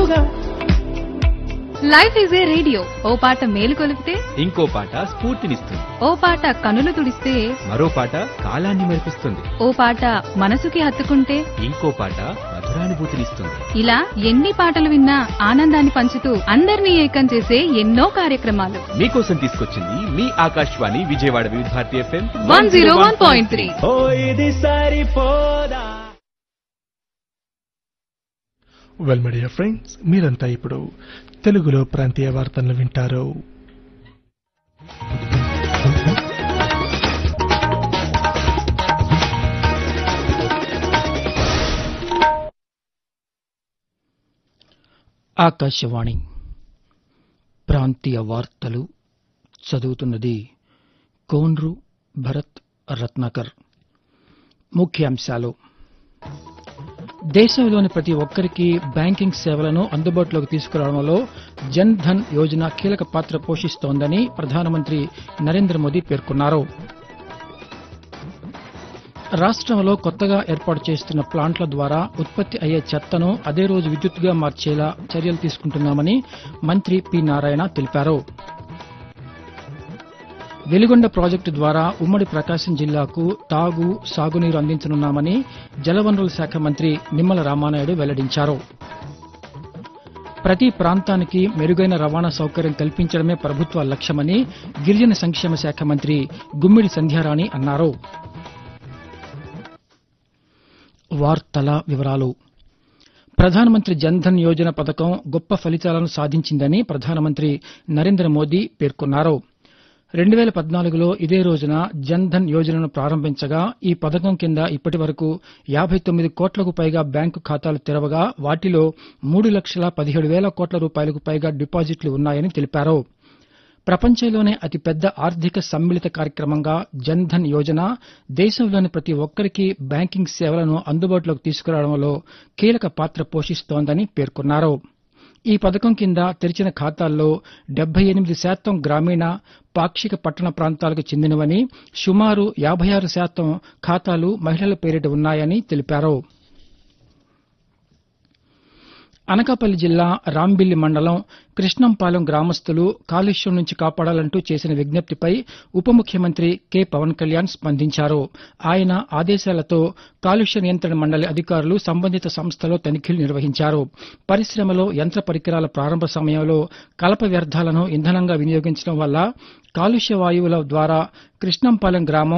తోడుగా life is a radio ఓ పాట మేలు కొలిపితే ఇంకో పాట స్ఫూర్తినిస్తుంది ఓ పాట కనులు తుడిస్తే మరో పాట కాలాన్ని మెరిపిస్తుంది ఓ పాట మనసుకి హత్తుకుంటే ఇంకో పాట మధురానుభూతినిస్తుంది ఇలా ఎన్ని పాటలు విన్నా ఆనందాన్ని పంచుతూ అందరినీ ఏకం చేసే ఎన్నో కార్యక్రమాలు మీకోసం తీసుకొచ్చింది మీ Akashvani Vijayawada Vividh Bharati FM one zero one point three ఓ ఇది సరిపోదా వెల్ మీడియా ఫ్రెండ్స్ మీరంతా ఇప్పుడు తెలుగులో ప్రాంతీయ వార్తలను వింటారు ఆకాశవాణి ప్రాంతీయ వార్తలు చదువుతున్నది కోన్రు భరత్ రత్నాకర్ ముఖ్యాంశాలు దేశంలోని ప్రతి ఒక్కరికి బ్యాంకింగ్ సేవలను అందుబాటులోకి తీసుకురావడంలో జన్ ధన్ యోజన కీలక పాత్ర పోషిస్తోందని ప్రధానమంత్రి నరేంద్ర మోదీ పేర్కొన్నారు రాష్ట్రంలో కొత్తగా ఏర్పాటు చేస్తున్న ప్లాంట్ల ద్వారా ఉత్పత్తి అయ్యే చెత్తను అదే రోజు విద్యుత్తుగా మార్చేలా చర్యలు తీసుకుంటున్నామని మంత్రి పి నారాయణ తెలిపారు వెలిగొండ ప్రాజెక్టు ద్వారా ఉమ్మడి ప్రకాశం జిల్లాకు తాగు సాగునీరు అందించనున్నామని జలవనరుల శాఖ మంత్రి నిమ్మల రామానాయుడు వెల్లడించారు ప్రతి ప్రాంతానికి మెరుగైన రవాణా సౌకర్యం కల్పించడమే ప్రభుత్వ లక్ష్యమని గిరిజన సంక్షేమ శాఖ మంత్రి గుమ్మిడి సంధ్యారాణి అన్నారు వార్తల వివరాలు ప్రధానమంత్రి జన్ధన్ యోజన పథకం గొప్ప ఫలితాలను సాధించిందని ప్రధానమంత్రి నరేంద్ర మోదీ పేర్కొన్నారు రెండు వేల పద్నాలుగులో ఇదే రోజున జన్ధన్ యోజనను ప్రారంభించగా ఈ పథకం కింద ఇప్పటి వరకు యాభై తొమ్మిది కోట్లకు పైగా బ్యాంకు ఖాతాలు తెరవగా వాటిలో మూడు లక్షల పదిహేడు వేల కోట్ల రూపాయలకు పైగా డిపాజిట్లు ఉన్నాయని తెలిపారు ప్రపంచంలోనే అతిపెద్ద ఆర్థిక సమ్మిళిత కార్యక్రమంగా జన్ధన్ యోజన దేశంలోని ప్రతి ఒక్కరికి బ్యాంకింగ్ సేవలను అందుబాటులోకి తీసుకురావడంలో కీలక పాత్ర పోషిస్తోందని పేర్కొన్నారు ఈ పథకం కింద తెరిచిన ఖాతాల్లో డెబ్బై ఎనిమిది శాతం గ్రామీణ పాక్షిక పట్టణ ప్రాంతాలకు చెందినవని సుమారు యాభై ఆరు శాతం ఖాతాలు మహిళల పేరిట ఉన్నాయని తెలిపారు అనకాపల్లి జిల్లా రాంబిల్లి మండలం కృష్ణంపాలెం గ్రామస్తులు కాలుష్యం నుంచి కాపాడాలంటూ చేసిన విజ్ఞప్తిపై ఉప ముఖ్యమంత్రి కె పవన్ కళ్యాణ్ స్పందించారు ఆయన ఆదేశాలతో కాలుష్య నియంత్రణ మండలి అధికారులు సంబంధిత సంస్థలో తనిఖీలు నిర్వహించారు పరిశ్రమలో యంత్ర పరికరాల ప్రారంభ సమయంలో కలప వ్యర్థాలను ఇంధనంగా వినియోగించడం వల్ల కాలుష్య వాయువుల ద్వారా కృష్ణంపాలెం గ్రామం